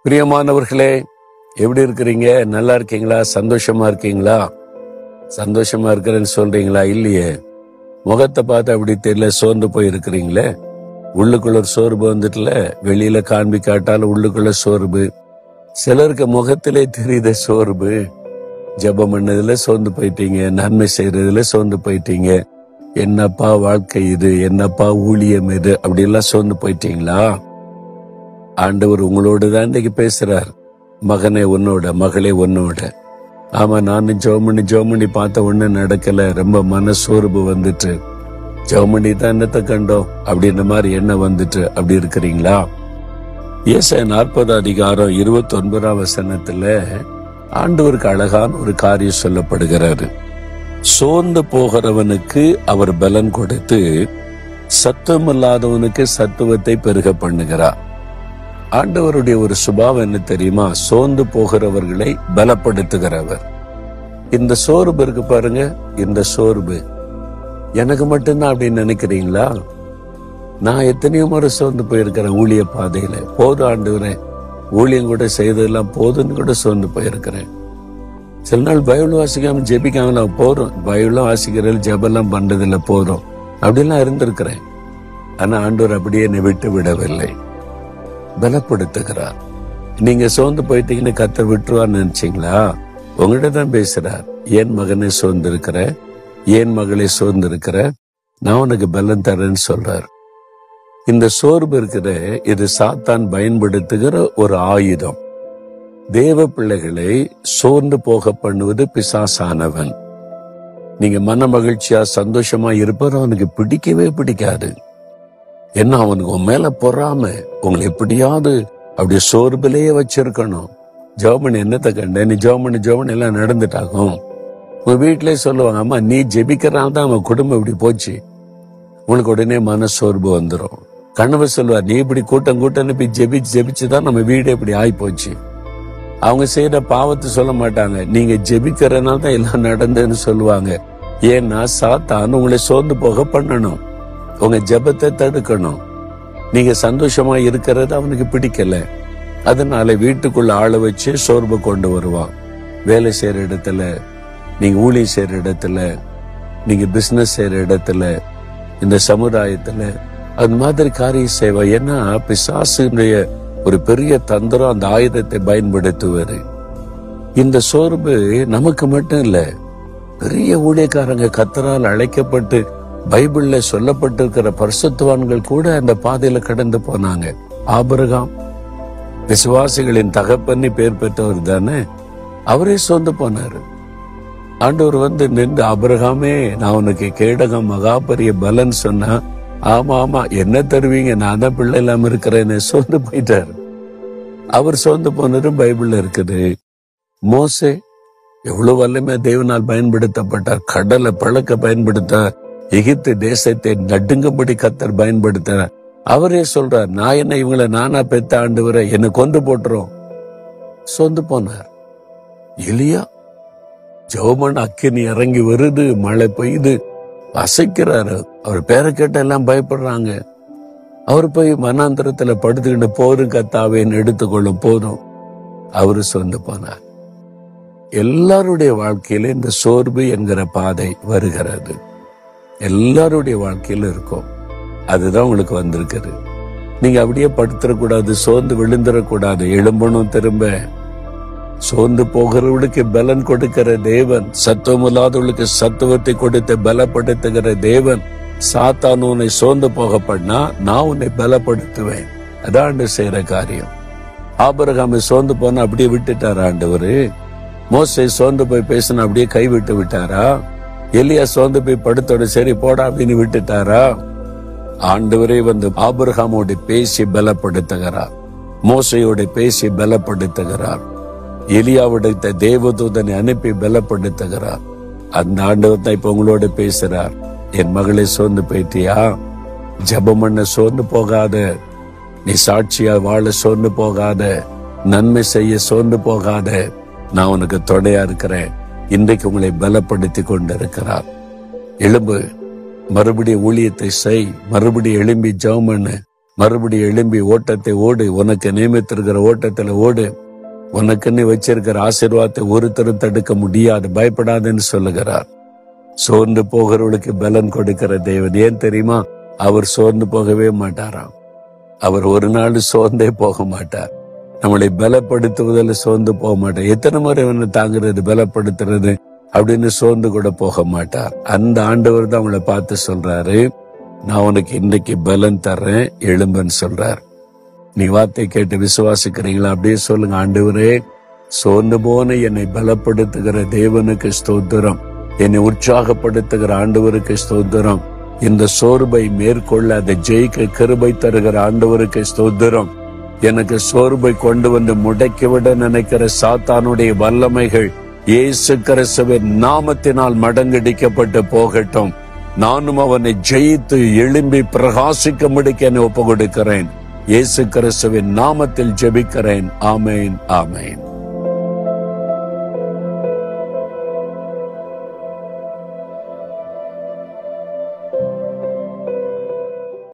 பிரியமானவர்களே எப்படி இருக்கிறீங்க நல்லா இருக்கீங்களா சந்தோஷமா இருக்கீங்களா சந்தோஷமா இருக்கிறேன்னு சொல்றீங்களா இல்லையே முகத்தை பார்த்து அப்படி தெரியல சோர்ந்து போய் இருக்கிறீங்களே உள்ளுக்குள்ள ஒரு சோர்வு வந்துட்டுல வெளியில காண்பி காட்டாலும் உள்ளுக்குள்ள சோர்வு சிலருக்கு முகத்திலே தெரியுத சோர்வு ஜெபம் பண்ணதுல சோர்ந்து போயிட்டீங்க நன்மை செய்யறதுல சோர்ந்து போயிட்டீங்க என்னப்பா வாழ்க்கை இது என்னப்பா ஊழியம் இது அப்படி எல்லாம் சோர்ந்து போயிட்டீங்களா ஆண்டவர் உங்களோடு தான் இன்னைக்கு பேசுறார் மகனே உன்னோட மகளே உன்னோட ஆமா நானும் ஜோமணி ஜோமணி பார்த்த ஒண்ணு நடக்கல ரொம்ப மனசோர்வு வந்துட்டு ஜோமணி தான் என்னத்தை கண்டோம் அப்படின்ற மாதிரி என்ன வந்துட்டு அப்படி இருக்கிறீங்களா ஏச நாற்பது அதிகாரம் இருபத்தி ஒன்பதாம் வசனத்துல ஆண்டவருக்கு அழகான ஒரு காரியம் சொல்லப்படுகிறாரு சோர்ந்து போகிறவனுக்கு அவர் பலன் கொடுத்து சத்துவம் இல்லாதவனுக்கு சத்துவத்தை பெருக பண்ணுகிறார் ஆண்டவருடைய ஒரு சுபாவம் என்ன தெரியுமா சோர்ந்து போகிறவர்களை பலப்படுத்துகிறவர் இந்த சோர்வு இருக்கு பாருங்க இந்த சோர்வு எனக்கு மட்டும்தான் அப்படின்னு நினைக்கிறீங்களா நான் எத்தனையோ முறை சோர்ந்து போயிருக்கிறேன் ஊழிய பாதையில போதும் ஆண்டவரே ஊழியம் கூட செய்ததெல்லாம் போதும்னு கூட சோர்ந்து போயிருக்கிறேன் சில நாள் பைபிள் வாசிக்காம ஜெபிக்காம நான் போறோம் பைபிளும் வாசிக்கிறது ஜெபெல்லாம் பண்றதில்ல போறோம் அப்படிலாம் இருந்திருக்கிறேன் ஆனா ஆண்டவர் அப்படியே என்னை விட்டு விடவில்லை பலப்படுத்துகிறார் நீங்க சோர்ந்து போயிட்டீங்கன்னு கத்தர் விட்டுருவான்னு நினைச்சீங்களா உங்கள்கிட்ட தான் பேசுறார் ஏன் மகனை சோர்ந்து இருக்கிற ஏன் மகளை சோர்ந்து இருக்கிற நான் உனக்கு பலன் தரேன்னு சொல்றார் இந்த சோர்வு இருக்கிற இது சாத்தான் பயன்படுத்துகிற ஒரு ஆயுதம் தேவ பிள்ளைகளை சோர்ந்து போக பண்ணுவது பிசாசானவன் நீங்க மன மகிழ்ச்சியா சந்தோஷமா இருப்பது அவனுக்கு பிடிக்கவே பிடிக்காது என்ன அவனுக்கு உன் மேல பொறாம உங்களை எப்படியாவது அப்படி சோர்விலேயே வச்சிருக்கணும் ஜோமன் என்னத்தை கண்ட நீ ஜோமன் ஜோமன் எல்லாம் நடந்துட்டாகும் உங்க வீட்டிலே சொல்லுவாங்க அம்மா நீ ஜெபிக்கிறனால தான் அவன் குடும்பம் இப்படி போச்சு உனக்கு உடனே மன சோர்வு வந்துடும் கணவர் சொல்லுவார் நீ இப்படி கூட்டம் கூட்டம் அனுப்பி ஜெபிச்சு ஜெபிச்சு தான் நம்ம வீடு இப்படி ஆகி போச்சு அவங்க செய்யற பாவத்தை சொல்ல மாட்டாங்க நீங்க ஜெபிக்கிறனால தான் எல்லாம் நடந்ததுன்னு சொல்லுவாங்க ஏன்னா சாத்தான் உங்களை சோர்ந்து போக பண்ணணும் உங்க ஜெபத்தை தடுக்கணும் நீங்க சந்தோஷமா இருக்கிறது அவனுக்கு பிடிக்கல அதனால வீட்டுக்குள்ள ஆளை வச்சு சோர்வு கொண்டு வருவான் வேலை செய்யற இடத்துல நீங்க ஊழியம் செய்யற இடத்துல நீங்க பிசினஸ் செய்யற இடத்துல இந்த சமுதாயத்துல அது மாதிரி காரியம் செய்வான் ஏன்னா பிசாசுடைய ஒரு பெரிய தந்திரம் அந்த ஆயுதத்தை பயன்படுத்துவாரு இந்த சோர்வு நமக்கு மட்டும் இல்ல பெரிய ஊழியக்காரங்க கத்தரால் அழைக்கப்பட்டு பைபிள்ல சொல்லப்பட்டிருக்கிற பரிசுத்துவான்கள் கூட அந்த பாதையில கடந்து போனாங்க ஆபிரகாம் விசுவாசிகளின் தகப்பன்னு பேர் பெற்றவர் தானே அவரே சொந்து போனாரு ஆண்டவர் வந்து நின்று அபிரகாமே நான் உனக்கு கேடகம் மகாபரிய பலன் சொன்னா ஆமா ஆமா என்ன தருவீங்க நான் தான் பிள்ளை இல்லாம இருக்கிறேன்னு சோர்ந்து போயிட்டாரு அவர் சோர்ந்து போனதும் பைபிள்ல இருக்குது மோசே எவ்வளவு வல்லமே தேவனால் பயன்படுத்தப்பட்டார் கடலை பழக்க பயன்படுத்தார் எகிப்து தேசத்தை நடுங்கும்படி கத்தர் பயன்படுத்தினார் அவரே சொல்றார் நான் என்ன இவங்களை நானா பெத்த ஆண்டு வர என்னை கொண்டு போட்டுரும் சொந்து போனார் எலியா ஜோமன் அக்கினி இறங்கி வருது மழை பெய்யுது அசைக்கிறாரு அவர் பேரை கேட்ட எல்லாம் பயப்படுறாங்க அவர் போய் மனாந்திரத்துல படுத்துக்கிட்டு போதும் கத்தாவேன்னு எடுத்துக்கொள்ளும் போதும் அவரு சொந்து போனார் எல்லாருடைய வாழ்க்கையில இந்த சோர்வு என்கிற பாதை வருகிறது எல்லாருடைய வாழ்க்கையில இருக்கும் அதுதான் உங்களுக்கு வந்திருக்குது நீங்க அப்படியே படுத்துடக்கூடாது சோர்ந்து விழுந்துடக்கூடாது எழும்பணும் திரும்ப சோர்ந்து போகிறவர்களுக்கு பலன் கொடுக்கிற தேவன் சத்துவம் இல்லாதவர்களுக்கு சத்துவத்தை கொடுத்து பலப்படுத்துகிற தேவன் சாத்தான் உன்னை சோர்ந்து போக பண்ணா நான் உன்னை பலப்படுத்துவேன் அதான் ஆண்டு செய்யற காரியம் ஆபரகாமை சோர்ந்து போனா அப்படியே விட்டுட்டாரா ஆண்டவரு மோசை சோர்ந்து போய் பேசினா அப்படியே கை விட்டு விட்டாரா எலியா சோர்ந்து போய் படுத்தோட சரி போடா அப்படின்னு விட்டுட்டாரா ஆண்டவரே வந்து ஆபிரகாமோட பேசி பலப்படுத்துகிறார் மோசையோட பேசி பலப்படுத்துகிறார் எலியாவிடத்த தேவதூதனை அனுப்பி பலப்படுத்துகிறார் அந்த ஆண்டவர் தான் இப்ப உங்களோட பேசுறார் என் மகளை சோர்ந்து போயிட்டியா ஜெபம் பண்ண சோர்ந்து போகாத நீ சாட்சியா வாழ சோர்ந்து போகாத நன்மை செய்ய சோர்ந்து போகாத நான் உனக்கு துணையா இருக்கிறேன் இன்றைக்கு உங்களை பலப்படுத்தி கொண்டிருக்கிறார் எழும்பு மறுபடியும் ஊழியத்தை செய் மறுபடியும் எழும்பி ஜெபம் பண்ணு மறுபடியும் எழும்பி ஓட்டத்தை ஓடு உனக்கு நியமித்திருக்கிற ஓட்டத்துல ஓடு உனக்குன்னு வச்சிருக்கிற ஆசீர்வாதத்தை ஒருத்தரும் தடுக்க முடியாது பயப்படாதுன்னு சொல்லுகிறார் சோர்ந்து போகிறவர்களுக்கு பலன் கொடுக்கிற தேவன் ஏன் தெரியுமா அவர் சோர்ந்து போகவே மாட்டாராம் அவர் ஒரு நாள் சோர்ந்தே போக மாட்டார் நம்மளை பலப்படுத்துவதில் சோர்ந்து போக மாட்டார் எத்தனை முறை அவனை தாங்குறது பலப்படுத்துறது அப்படின்னு சோர்ந்து கூட போக மாட்டார் அந்த ஆண்டவர் தான் அவங்கள பார்த்து சொல்றாரு நான் உனக்கு இன்னைக்கு பலன் தர்றேன் எழும்புன்னு சொல்றார் நீ வார்த்தை கேட்டு விசுவாசிக்கிறீங்களா அப்படியே சொல்லுங்க ஆண்டவரே சோர்ந்து போன என்னை பலப்படுத்துகிற தேவனுக்கு ஸ்தோத்திரம் என்னை உற்சாகப்படுத்துகிற ஆண்டவருக்கு ஸ்தோத்திரம் இந்த சோர்வை மேற்கொள்ள அதை ஜெயிக்க கிருபை தருகிற ஆண்டவருக்கு ஸ்தோத்திரம் எனக்கு சோர்வை கொண்டு வந்து முடக்கிவிட நினைக்கிற சாத்தானுடைய வல்லமைகள் இயேசு கிறிஸ்துவின் நாமத்தினால் மடங்கடிக்கப்பட்டு போகட்டும் நானும் அவனை ஜெயித்து எழும்பி பிரகாசிக்க முடிக்க என்னை ஒப்பு கொடுக்கிறேன் இயேசு கிறிஸ்துவின் நாமத்தில் ஜெபிக்கிறேன் ஆமேன் ஆமேன்